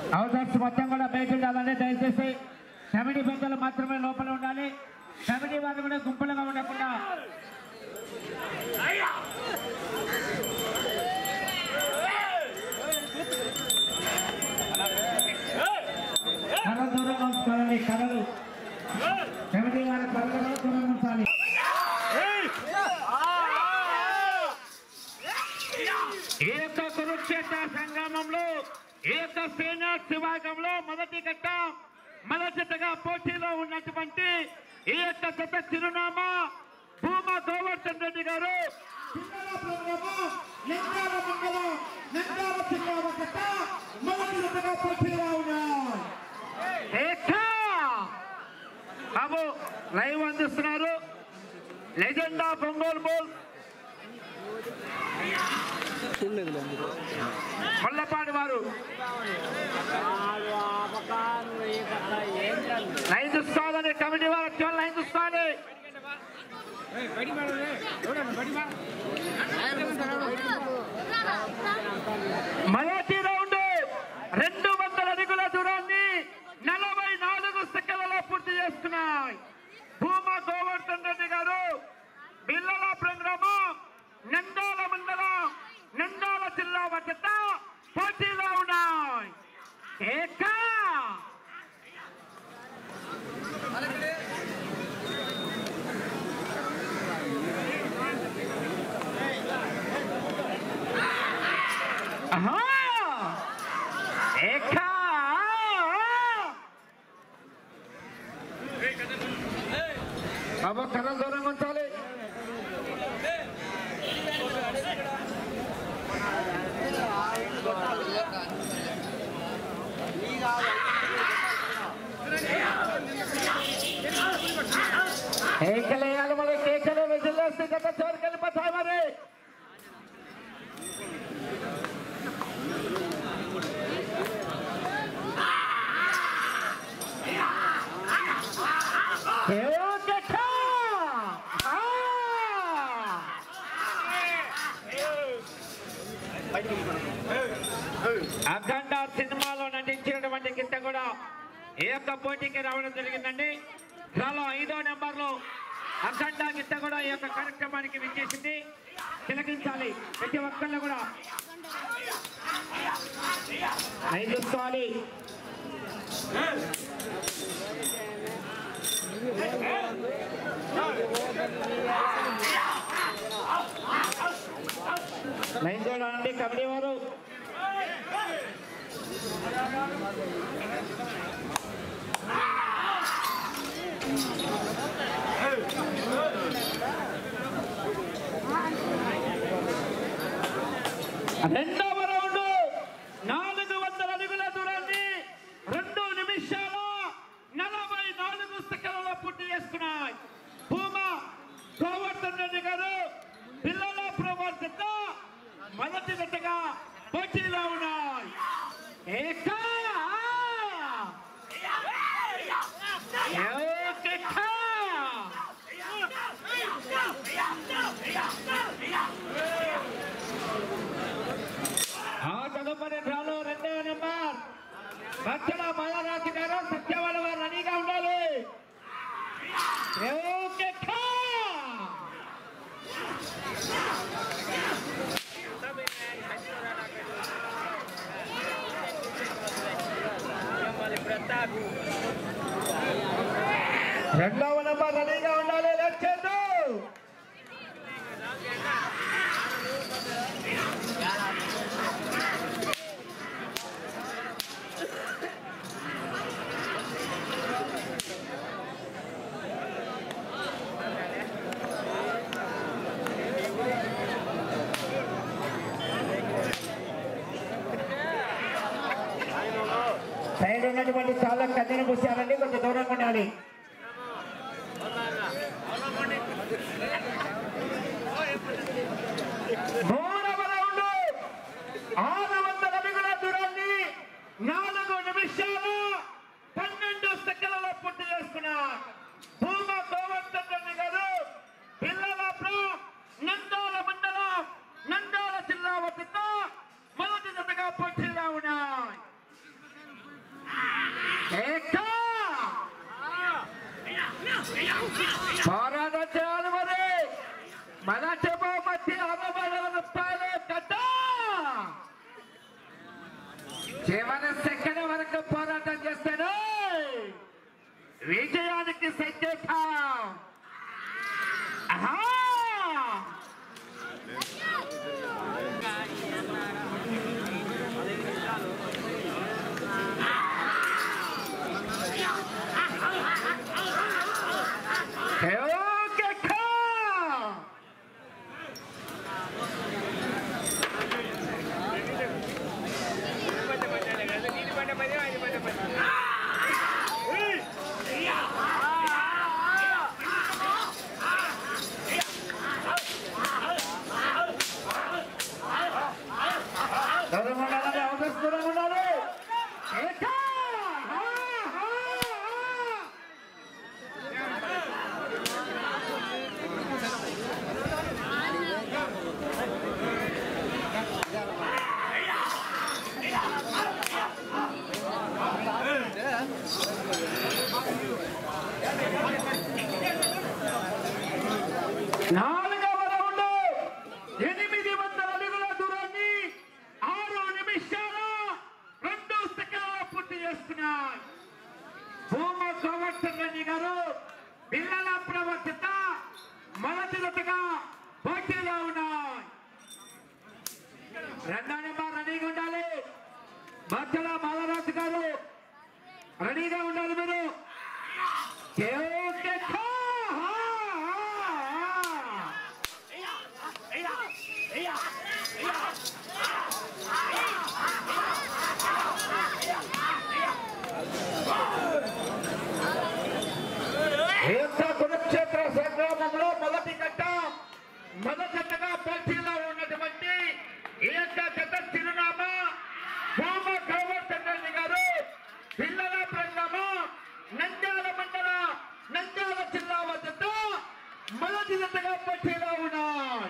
అవసరం మొత్తం కూడా బయట ఉండాలని దయచేసి కమిటీ పెద్దలు మాత్రమే లోపల ఉండాలి కమిటీ వారు కూడా గుంపులుగా ఉండకుండా కళ దూరంగా ఉంచుకోవాలి కళలు కమిటీ వారి కళలు కూడా దూరంగా ఉంచాలి ఈ యొక్క కురుక్షేత్ర సంగ్రామంలో ఈ యొక్క సేనా విభాగంలో మొదటి ఘట్ట మొదటిగా పోటీలో ఉన్నటువంటి ఈ యొక్క జత చిరునామా భూమా గోవర్ధన్ రెడ్డి గారు పిల్లల ప్రోగ్రాము లింగాల మండలం లింగాల జిల్లా జత మొదటి జతగా పోటీలో ఉన్నాయి ఏకా! బాబు లైవ్ అందిస్తున్నారు లెజెండ్ ఆఫ్ ఒంగోలు బోల్ కొల్లపాటి వారు లైన్ చూసుకోవాలని కమిటీ వారు వచ్చి లైన్ చూసుకోవాలి మొదటి రౌండ్ రెండు వందల అడుగుల దూరాన్ని నలభై నాలుగు సెకండ్లలో పూర్తి చేస్తున్నాయి భూమా గోవర్ధన్ రెడ్డి గారు బిల్లల ప్రోగ్రాము నందాల మండలం నందాల జిల్లా వద్ద పోటీలో ఉన్నాయి ఏకా ఆహా! ఏకా! బాబా కథలు దూరంగా ఉంచాలి కేకలు వేయాలి మరి కేకలు విజిలేస్తే గత చోరుకి వెళ్ళిపోతాయి మరి కేక! ఆ! అఖండ సినిమాలో నటించినటువంటి గిత్త కూడా ఏ యొక్క పోటీకి రావడం జరిగిందండి చాలా ఐదో నెంబర్లో అఖండ గిత్త కూడా ఈ యొక్క కార్యక్రమానికి విచ్చేసింది తిలకించాలి ప్రతి ఒక్కళ్ళు కూడా ఐదు చూసుకోవాలి లైన్ చూడండి కబడ్డీ వారు రెండవ రౌండ్ నాలుగు వందల అడుగుల దూరాన్ని రెండు నిమిషాల నలభై నాలుగు సెకండ్లలో పూర్తి చేసుకున్నాయి భూమా గోవర్ధన్ రెడ్డి గారు పిల్లల ప్రవర్తన మొదటి జతగా పోటీలో ఉన్నాయి ఏకా! ఏకా! ఆ తదుపరి డ్రాలో రెండవ నెంబర్ బచ్చల బాలరాజు గారు సత్యవాడ వారు రెడీగా ఉండాలి ఏకేకా! రెండవ నెంబర్ రెడీగా ఉండాలి లక్ష్యండు సైడ్ ఉన్నటువంటి చాలా కన్నెను పూసారండి కొంచెం దూరంగా ఉండాలి మూడవ రౌండ్ ఆరు వందల అడుగుల దూరాన్ని నాలుగు నిమిషాలు పన్నెండు సెకండ్లలో పూర్తి చేసుకున్నారు భూమా గోవర్ధన్ రెడ్డి గారు పిల్లలాపురం నందాల మండలం నందాల జిల్లా వద్ద మొదటి జతగా పోటీలో ఉన్నాయి చివరి సెకండ్ వరకు పోరాటం చేస్తాడు విజయానికి సంకేతం ఆహా! కేక! దూరం ఉండాలి అవకాశం దూరం ఉండాలి కేక! హా, హా, హా! నాలుగవ రౌండ్ ఎనిమిది వందల అడుగుల దూరాన్ని ఆరు నిమిషాల రెండు సెకండ్ల పూర్తి చేస్తున్నాయి భూమ గోవర్ధన్ రెడ్డి గారు పిల్లల ప్రవర్తిత మొదటి జతగా పోటీలో ఉన్నాయి రెండో నెంబర్ రెడీగా ఉండాలి మధ్యలో బాలరాజు గారు రెడీగా ఉండాలి మీరు కేకే ఖా! హా! హా! హా! ఈ యొక్క కురుక్షేత్ర సంగ్రామంలో మొదటి గట్ట మొదటగా పోటీలో ఉన్నటువంటి ఈ యొక్క గత చిరునామా భూమ గోవర్ధన్ రెడ్డి గారు పిల్లల ప్రంగమ నంద్యాల మండల నంద్యాల జిల్లా వద్దతో మొదటి జతగా పోటీలో ఉన్నాయి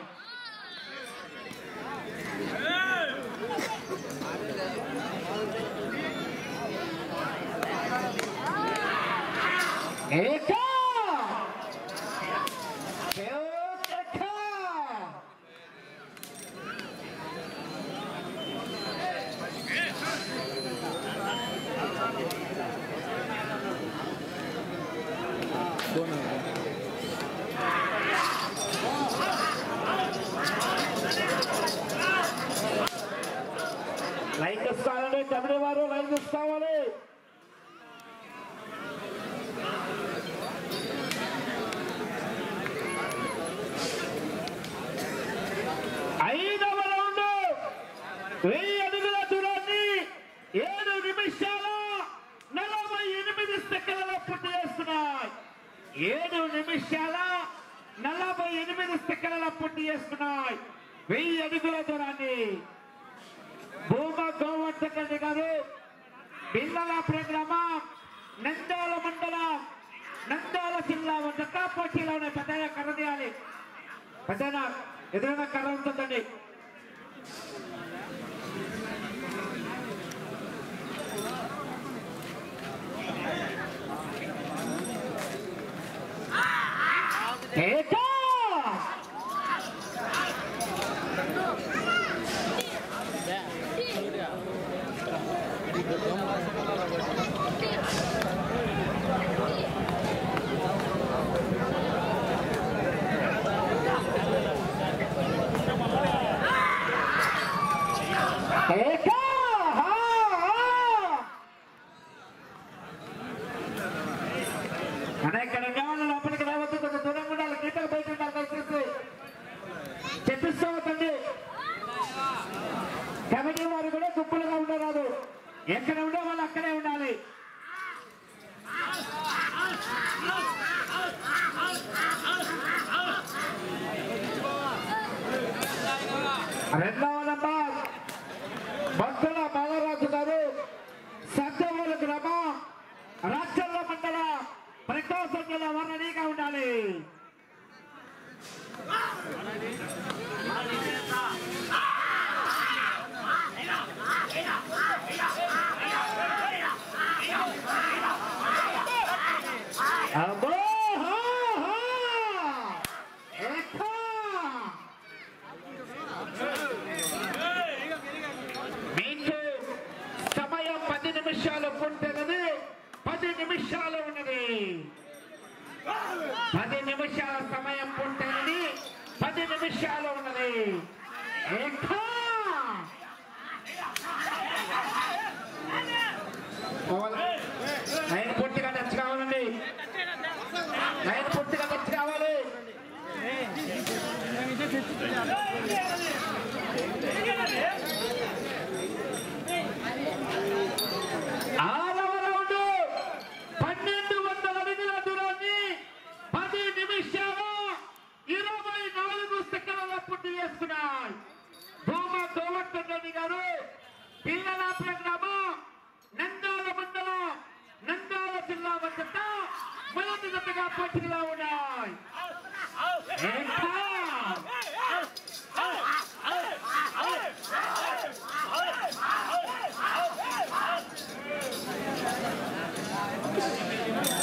ఏకా ఏకా లైక్ ఇస్తానండి తమిళ వారు లైక్ ఇస్తామని ఐదవ రౌండ్ వెయ్యి అడుగుల దూరాన్ని ఏడు నిమిషాల నలభై ఎనిమిది సెకండ్లలో పూర్తి చేస్తున్నాయి ఏడు నిమిషాల నలభై ఎనిమిది సెకండ్లలో పూర్తి చేస్తున్నాయి వెయ్యి అడుగుల దూరాన్ని భూమ గోవర్ధన్ రెడ్డి గారు పిల్లల ప్రోగ్రామ నంద్యాల మండలం నంద్యాల జిల్లా వద్ద పోటీలో ఉన్న పెద్దగా కర్ర తీయాలి పెద్దగా ఎదురైన కర్ర ఉంటుందండి ఏకా! ఏకా! హా, హా! అన్న ఇక్కడ ఉండేవాళ్ళు లోపలికి రావద్దు కొంచెం దూరంగా ఉండాలి గీతకు బయట ఉండాలి దయచేసి చెప్పిస్తూ అవుతుంది కమిటీ వారు కూడా గుంపులుగా ఉండరాదు ఎక్కడ ఉండే వాళ్ళు అక్కడే ఉండాలి రెండవ నంబర్ భక్తుల బాలరాజు గారు సత్యమూల గ్రామం రాచల్ల మండల ప్రకాశం జిల్లా వర్ణనీగా ఉండాలి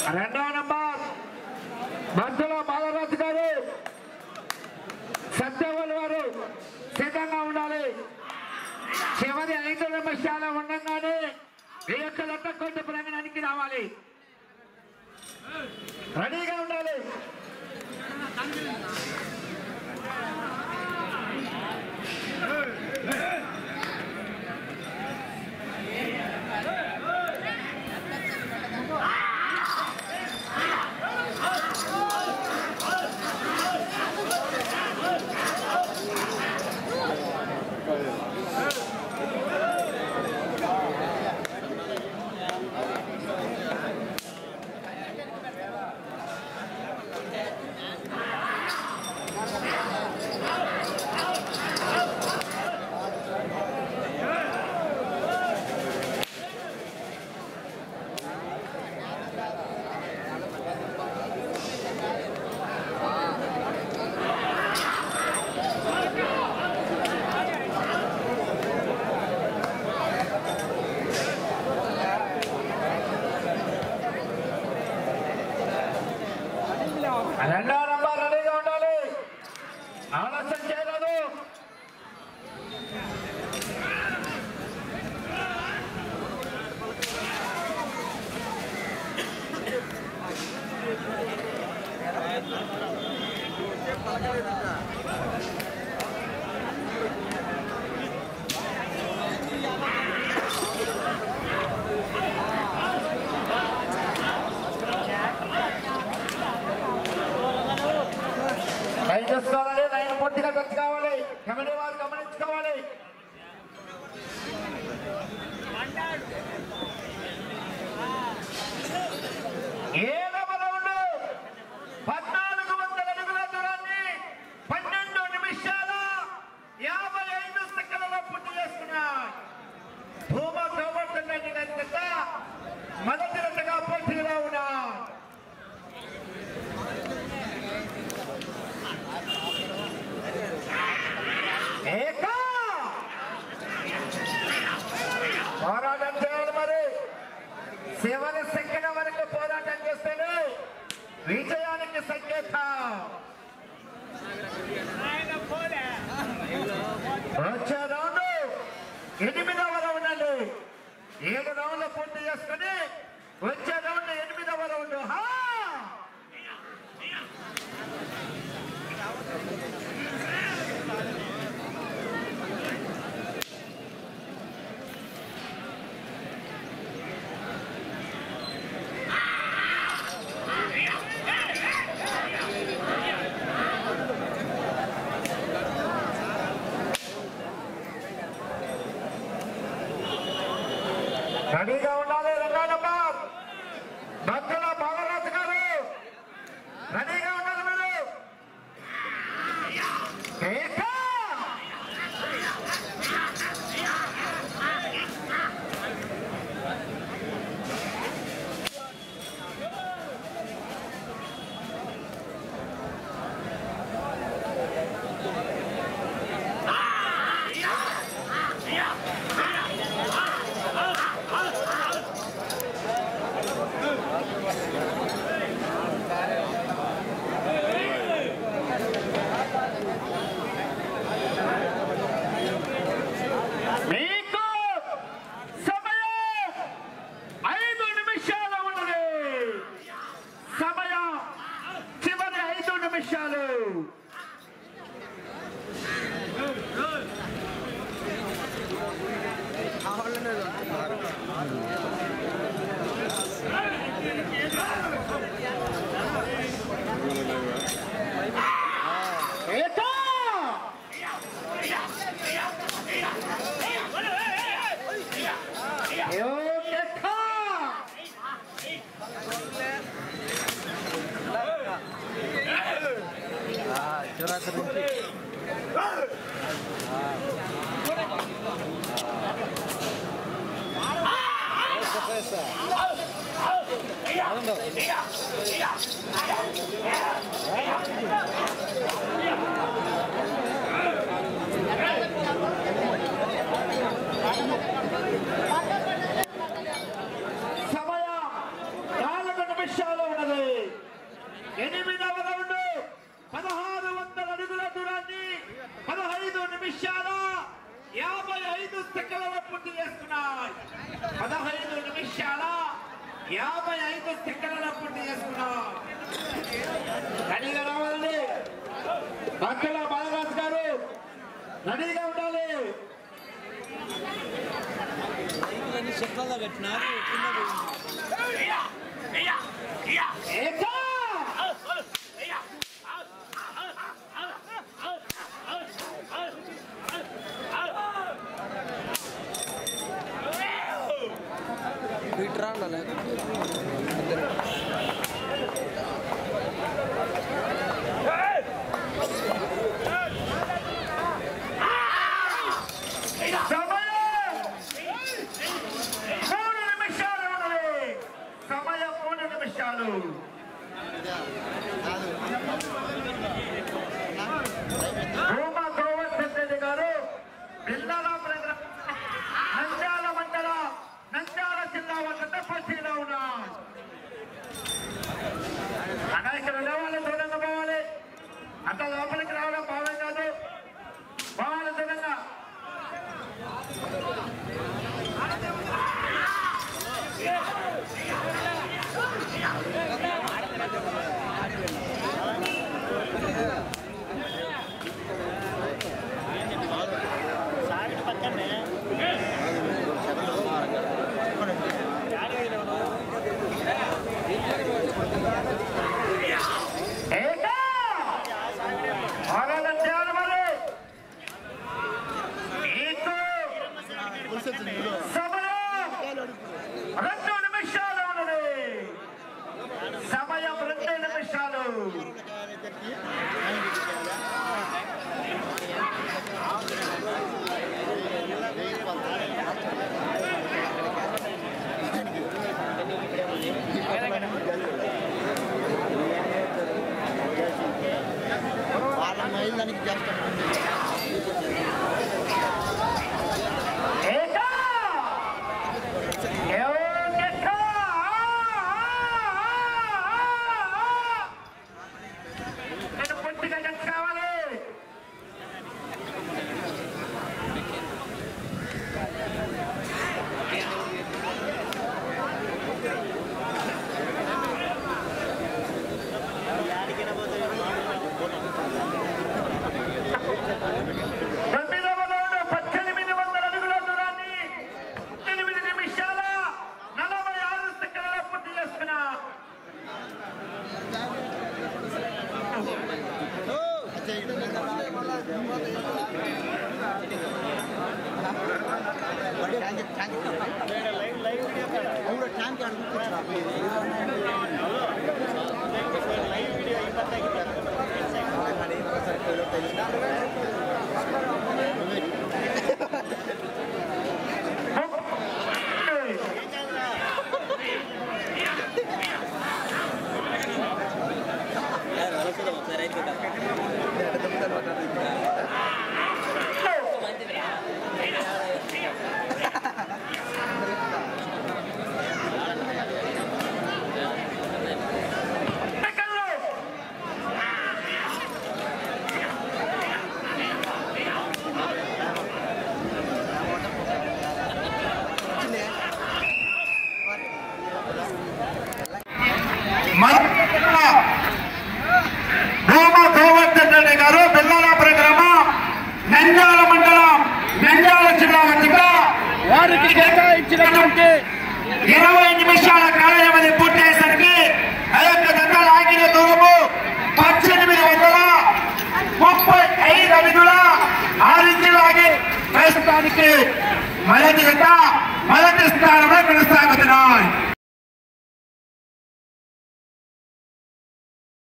రెండవ నంబర్ మధ్యలో బాలరాజు గారు సత్యవల్ వారు సిద్ధంగా ఉండాలి చివరి ఐదు నిమిషాలు ఉండగానే ఈ యొక్క లెక్క కొట్టి ప్రాంగణానికి రావాలి రెడీగా ఉండాలి రెండవ నంబర్ రెడీగా ఉండాలి ఆలస్యం చేయలేదు లైన్ చూసుకోవాలి లైన్ పూర్తిగా టచ్ కావాలి కమిటీ వారు గమనించుకోవాలి ఏడవ రౌండ్ పద్నాలుగు వందల అడుగుల దూరాన్ని పన్నెండు నిమిషాల యాభై ఐదు సెకండ్లలో పూర్తి చేసుకున్నాయి భూమ గోవర్ధన్ రెడ్డి గారి జత మొదటి రెండుగా పోటీలో ఉన్నారు ఏక పోరాటం చేయాలి మరి చివరి సెకండ్ వరకు పోరాటం చేస్తేనే విజయానికి సంకేతం వచ్చే రౌండ్ ఎనిమిదవ రౌండ్ అండి ఏడు రౌండ్లు పూర్తి చేసుకుని వచ్చే రౌండ్ ఎనిమిదవ రౌండ్ హా రెడీగా ఉండాలి రెండో నంబర్ మధ్యలో బాలరాజు గారు రెడీగా ఉండాలి మీరు ఏక! మీకు సమయం ఐదు నిమిషాలు ఉన్నది సమయం చివరి ఐదు నిమిషాలు ఏకా! ఏకా! చౌరాసరి నుంచి సమయం నాలుగు నిమిషాలు యాభై ఐదు సెకండ్ల పూర్తి చేసుకున్నాం రెడీగా రావాలండి పక్కల బాలరాజు గారు రెడీగా ఉండాలి శబ్దాలు కట్టినారు కింద పోయింది. ఏకా! ఇట్రా ఉండాలి సమయం మూడు నిమిషాలు ఉన్నది సమయం మూడు నిమిషాలు భూమా గోవర్ధన్ రెడ్డి గారు పిల్లల ప్రజల నంద్యాల మండల నంద్యాల జిల్లా వద్ద పోటీలో ఉన్నారు అన్నా ఇక్కడ లేవాలి దూరంగా పోవాలి అంత లోపలికి రావడం భావం కాదు పోవాలి దూరంగా ఏకా! ఆనంద ధ్యానమని నీకు సమయం రెండు నిమిషాలు ఉన్నది సమయం రెండు నిమిషాలు వాళ్ళ మైల్ దానికి చేస్తాను ఏకా! ఏకా! నేను పొట్టిగా జట్టు కావాలి తొమ్మిదవ రౌండ్ పద్దెనిమిది వందల అడుగుల దూరాన్ని ఎనిమిది నిమిషాల నలభై ఆరు సెకండ్ల పూర్తి చేసుకున్నా ట్యాంక్ ట్యాంక్ అవును ట్యాంక్ అడుగుతున్నా భూమ గోవర్ధన్ రెడ్డి గారు పిల్లలాపురం గ్రామం నంద్యాల మండలం నంద్యాల జిల్లా వద్దగా వారికి కేటాయించినటువంటి ఇరవై నిమిషాల కాల వ్యవధి పూర్తయ్యేసరికి ఆ యొక్క దండలు ఆగిన దూరము పద్దెనిమిది వందల ముప్పై ఐదు అడుగుల ఆరించులు ఆగి ప్రస్తుతానికి మొదటి జత మొదటి స్థానంలో